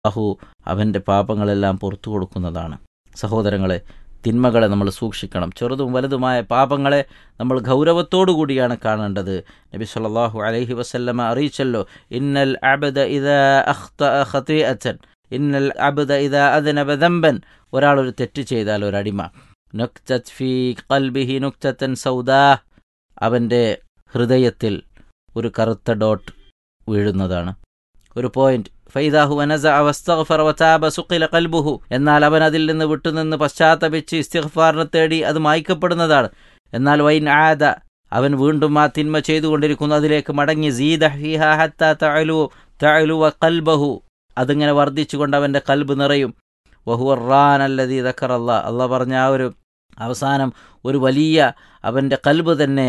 അഹു അവൻ്റെ പാപങ്ങളെല്ലാം പുറത്തു കൊടുക്കുന്നതാണ് സഹോദരങ്ങളെ തിന്മകളെ നമ്മൾ സൂക്ഷിക്കണം ചെറുതും വലുതുമായ പാപങ്ങളെ നമ്മൾ ഗൗരവത്തോടു കൂടിയാണ് കാണേണ്ടത് നബി സല്ലല്ലാഹു അലൈഹി വസല്ലമ അറിയിച്ചല്ലോ ഇന്നൽ അബദ ഇദാ അഖ്തഅ ഖതീഅതൻ ഇന്നൽ അബദ ഇദാ അദ്നബ ദംബൻ ഒരാൾ ഒരു തെറ്റ് ചെയ്താൽ ഒരു അടിമ നുക്തത് ഫീ ഖൽബിഹി നുക്തത്തൻ സൗദാ അവൻ്റെ ഹൃദയത്തിൽ ഒരു കറുത്ത ഡോട്ട് വീഴുന്നതാണ് ഒരു പോയിന്റ് ഫൈദാഹു അനസ അവസ്തഗ്ഫർ വതാബ സുഖില ഖൽബുഹു എന്നാൽ അവൻ അതിൽ നിന്ന് വിട്ടുനിന്ന് പശ്ചാത്തപിച്ച് ഇസ്തിഗ്ഫാറിനെ തേടി അത് മായ്ക്കപ്പെടുന്നതാണ് എന്നാൽ വൈൻ ആദ അവൻ വീണ്ടും ആ തിന്മ ചെയ്തുകൊണ്ടിരിക്കുന്നു അതിലേക്ക് മടങ്ങി സീദ ഫീഹ ഹത്ത തഅലു തഅലു വ ഖൽബഹു അതിങ്ങനെ വർദ്ധിച്ചുകൊണ്ട് അവൻ്റെ കൽബ് നിറയും വഹുറാൻ അല്ലതി ദക്കർ അല്ലാ അല്ല പറഞ്ഞ ആ ഒരു അവസാനം ഒരു വലിയ അവൻ്റെ കൽബ് തന്നെ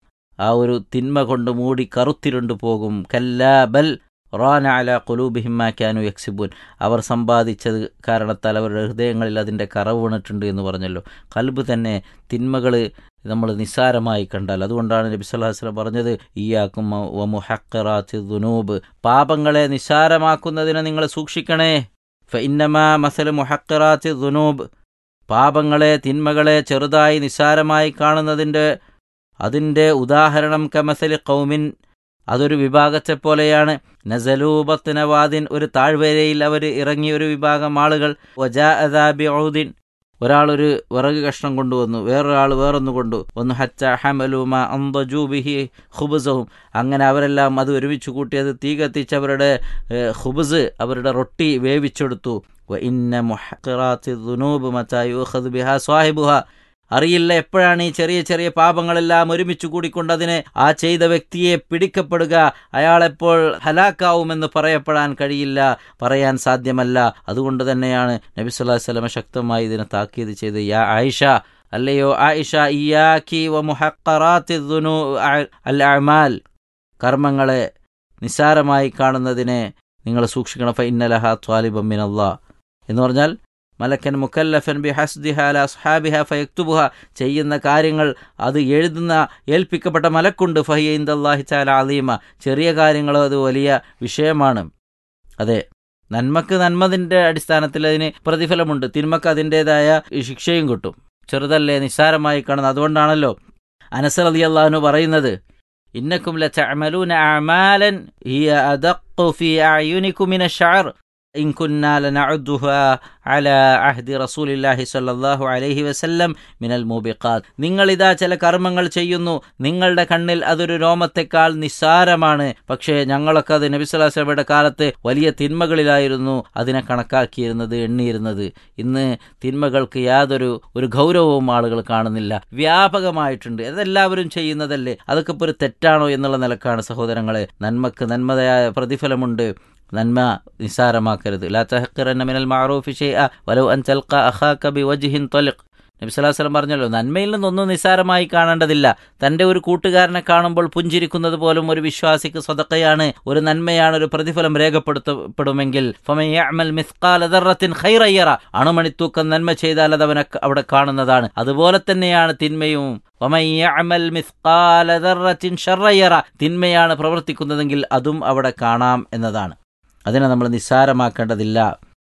ആ ഒരു തിന്മ കൊണ്ട് മൂടി കറുത്തിരുണ്ടു പോകും കല്ലാബൽ റാന അല കുലൂബിഹിമാക്കാനു യക്സിബുൻ അവർ സമ്പാദിച്ചത് കാരണത്താൽ അവരുടെ ഹൃദയങ്ങളിൽ അതിൻ്റെ കറവ് വീണിട്ടുണ്ട് എന്ന് പറഞ്ഞല്ലോ കൽബ് തന്നെ തിന്മകൾ നമ്മൾ നിസ്സാരമായി കണ്ടാൽ അതുകൊണ്ടാണ് നബി സല്ലല്ലാഹു അലൈഹി വസല്ലം പറഞ്ഞത് ഇയാക്കും വമുഹഖറാത്തി ദുനൂബ് പാപങ്ങളെ നിസ്സാരമാക്കുന്നതിനെ നിങ്ങൾ സൂക്ഷിക്കണേ ഫഇന്നമാ മസല മുഹഖറാത്തി ദുനൂബ് പാപങ്ങളെ തിന്മകളെ ചെറുതായി നിസ്സാരമായി കാണുന്നതിൻ്റെ അതിൻ്റെ ഉദാഹരണം കമസലി കൗമിൻ അതൊരു വിഭാഗത്തെ പോലെയാണ് നസലൂബത്തിനവാദിൻ ഒരു താഴ്വരയിൽ അവർ ഇറങ്ങിയ ഒരു വിഭാഗം ആളുകൾ വജാ അദാബി ഔദിൻ ഒരാളൊരു വിറക് കഷ്ണം കൊണ്ടുവന്നു വേറൊരാൾ വേറൊന്ന് കൊണ്ടു ഒന്ന് ഹച്ച ഹമലൂമ അന്തജൂബിഹി ഹുബുസവും അങ്ങനെ അവരെല്ലാം അത് ഒരുമിച്ച് കൂട്ടി അത് തീ കത്തിച്ച് അവരുടെ ഹുബുസ് അവരുടെ റൊട്ടി വേവിച്ചെടുത്തു ഇന്ന മുഹഖറാത്തി ദുനൂബ് മത്തായു ബിഹാ സ്വാഹിബുഹ അറിയില്ല എപ്പോഴാണ് ഈ ചെറിയ ചെറിയ പാപങ്ങളെല്ലാം ഒരുമിച്ച് കൂടിക്കൊണ്ട് അതിനെ ആ ചെയ്ത വ്യക്തിയെ പിടിക്കപ്പെടുക അയാളെപ്പോൾ ഹലാക്കാവുമെന്ന് പറയപ്പെടാൻ കഴിയില്ല പറയാൻ സാധ്യമല്ല അതുകൊണ്ട് തന്നെയാണ് നബി സല്ലല്ലാഹു അലൈഹി വസല്ലം ശക്തമായി ഇതിനെ താക്കീത് ചെയ്ത് യാ ആയിഷ അല്ലയോ ആയിഷ ഇയാക്കി വ മുഹഖറാത്തി ദുനൂ അൽ അമാൽ കർമ്മങ്ങളെ നിസ്സാരമായി കാണുന്നതിനെ നിങ്ങൾ സൂക്ഷിക്കണം ഫ ഇന്നലഹ ത്വാലിബം മിനല്ലാ എന്ന് പറഞ്ഞാൽ മലക്കൻ മുക്കല്ലഫൻ ബി ഹസ്ദിഹ അല അസ്ഹാബിഹ ഫയക്തുബുഹ ചെയ്യുന്ന കാര്യങ്ങൾ അത് എഴുതുന്ന ഏൽപ്പിക്കപ്പെട്ട മലക്കുണ്ട് ഫഹിയ ഇന്ദല്ലാഹി ചാല അലീമ ചെറിയ കാര്യങ്ങളോ അത് വലിയ വിഷയമാണ് അതെ നന്മക്ക് നന്മതിൻ്റെ അടിസ്ഥാനത്തിൽ അതിന് പ്രതിഫലമുണ്ട് തിന്മക്ക് അതിൻ്റെതായ ശിക്ഷയും കിട്ടും ചെറുതല്ലേ നിസ്സാരമായി കാണുന്നത് അതുകൊണ്ടാണല്ലോ അനസർ അലി അള്ളാഹുനു പറയുന്നത് ഇന്നക്കും ലതഅമലൂന അഅമാലൻ ഹിയ അദഖു ഫീ അഅയുനികും മിന അശ്ശഅർ إن كنا لنعدها على عهد رسول الله صلى الله عليه وسلم من الموبقات നിങ്ങൾ ഇതാ ചില കർമ്മങ്ങൾ ചെയ്യുന്നു നിങ്ങളുടെ കണ്ണിൽ അതൊരു രോമത്തെക്കാൾ നിസ്സാരമാണ് പക്ഷേ ഞങ്ങളൊക്കെ അത് നബി സ്വല്ലല്ലാഹു അലൈഹി വസല്ലമയുടെ കാലത്ത് വലിയ തിന്മകളിലായിരുന്നു അതിനെ കണക്കാക്കിയിരുന്നത് എണ്ണിയിരുന്നത് ഇന്ന് തിന്മകൾക്ക് യാതൊരു ഒരു ഗൗരവവും ആളുകൾ കാണുന്നില്ല വ്യാപകമായിട്ടുണ്ട് അതെല്ലാവരും ചെയ്യുന്നതല്ലേ അതൊക്കെ ഇപ്പോൾ ഒരു തെറ്റാണോ എന്നുള്ള നിലക്കാണ് സഹോദരങ്ങളെ നന്മക്ക് നന്മതയായ പ്രതിഫലമുണ്ട് നന്മ നിസ്സാരമാക്കരുത് ലാ തഹക്കിറന്ന മിനൽ മാറൂഫി ഷെയ്അ വലൗ അൻ തൽഖ അഖാക ബിവജ്ഹിൻ തലിഖ് നബി സല്ലല്ലാഹു അലൈഹി വസല്ലം പറഞ്ഞല്ലോ നന്മയിൽ നിന്നൊന്നും നിസ്സാരമായി കാണേണ്ടതില്ല തന്റെ ഒരു കൂട്ടുകാരനെ കാണുമ്പോൾ പുഞ്ചിരിക്കുന്നത് പോലും ഒരു വിശ്വാസിക്ക് സ്വതക്കയാണ് ഒരു നന്മയാണ് ഒരു പ്രതിഫലം രേഖപ്പെടുത്തപ്പെടുമെങ്കിൽ ഫമയഅമൽ മിസ്ഖാല ദർറത്തിൻ ഖൈറയ്യറ അണുമണിത്തൂക്കം നന്മ ചെയ്താൽ അത് അവനെ അവിടെ കാണുന്നതാണ് അതുപോലെ തന്നെയാണ് തിന്മയും വമയ്യഅമൽ മിസ്ഖാല ദർറത്തിൻ ഷർറയ്യറ തിന്മയാണ് പ്രവർത്തിക്കുന്നതെങ്കിൽ അതും അവിടെ കാണാം എന്നതാണ് അതിനെ നമ്മൾ നിസ്സാരമാക്കേണ്ടതില്ല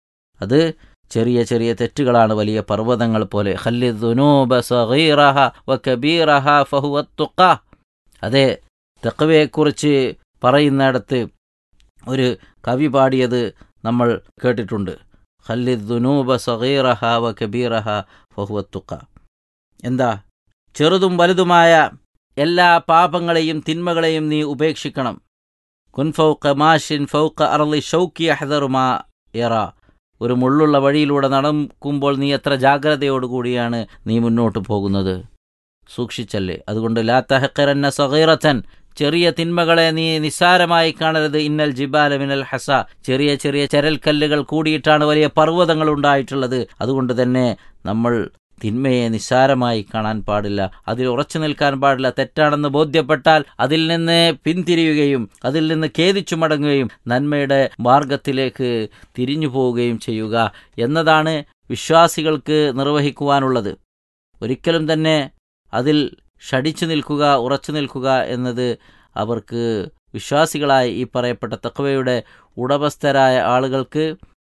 അത് ചെറിയ ചെറിയ തെറ്റുകളാണ് വലിയ പർവ്വതങ്ങൾ പോലെ അതെ തെക്കവയെക്കുറിച്ച് പറയുന്നിടത്ത് ഒരു കവി പാടിയത് നമ്മൾ കേട്ടിട്ടുണ്ട് ഖല്ലിദ്ദുനൂബ സഗീറഹ വ കബീറഹ ഫഹുവത്തുക്ക എന്താ ചെറുതും വലുതുമായ എല്ലാ പാപങ്ങളെയും തിന്മകളെയും നീ ഉപേക്ഷിക്കണം കുൻ ഫൗക്ക മാഷിൻ ഫൗക്ക അറളി ഷൗക്കി അഹദറുമാ എറ ഒരു മുള്ളുള്ള വഴിയിലൂടെ നടക്കുമ്പോൾ നീ എത്ര ജാഗ്രതയോടുകൂടിയാണ് നീ മുന്നോട്ട് പോകുന്നത് സൂക്ഷിച്ചല്ലേ അതുകൊണ്ട് ലാ തഹക്കറന്ന സഹീറത്തൻ ചെറിയ തിന്മകളെ നീ നിസ്സാരമായി കാണരുത് ഇന്നൽ ജിബാല മിനൽ ഹസ ചെറിയ ചെറിയ ചരൽക്കല്ലുകൾ കൂടിയിട്ടാണ് വലിയ പർവ്വതങ്ങൾ ഉണ്ടായിട്ടുള്ളത് അതുകൊണ്ട് തന്നെ നമ്മൾ തിന്മയെ നിസ്സാരമായി കാണാൻ പാടില്ല അതിൽ ഉറച്ചു നിൽക്കാൻ പാടില്ല തെറ്റാണെന്ന് ബോധ്യപ്പെട്ടാൽ അതിൽ നിന്ന് പിന്തിരിയുകയും അതിൽ നിന്ന് ഖേദിച്ചു മടങ്ങുകയും നന്മയുടെ മാർഗത്തിലേക്ക് തിരിഞ്ഞു പോവുകയും ചെയ്യുക എന്നതാണ് വിശ്വാസികൾക്ക് നിർവഹിക്കുവാനുള്ളത് ഒരിക്കലും തന്നെ അതിൽ ഷടിച്ചു നിൽക്കുക ഉറച്ചു നിൽക്കുക എന്നത് അവർക്ക് വിശ്വാസികളായി ഈ പറയപ്പെട്ട തക്വയുടെ ഉടമസ്ഥരായ ആളുകൾക്ക്